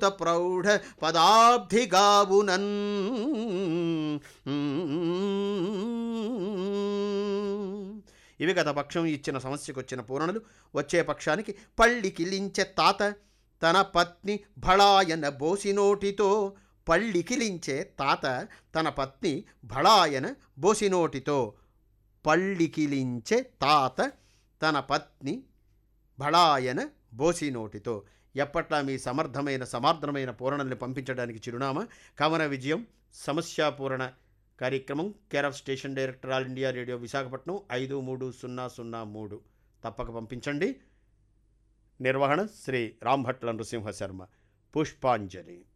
అద్భుత ప్రౌఢ పదాబ్ధిగావునన్ ఇవి గత పక్షం ఇచ్చిన సమస్యకు వచ్చిన పూరణలు వచ్చే పక్షానికి పళ్ళికిలించే తాత తన పత్ని భళాయన బోసినోటితో పళ్ళికిలించే తాత తన పత్ని భళాయన బోసినోటితో పళ్ళికిలించే తాత తన పత్ని భళాయన బోసినోటితో ఎప్పట్లా మీ సమర్థమైన సమార్థమైన పూరణల్ని పంపించడానికి చిరునామా కవన విజయం సమస్యాపూరణ కార్యక్రమం care of station director All India Radio Visakhapatnam ఐదు మూడు సున్నా సున్నా మూడు తప్పక పంపించండి నిర్వహణ శ్రీ రాంభట్ల నృసింహ శర్మ పుష్పాంజలి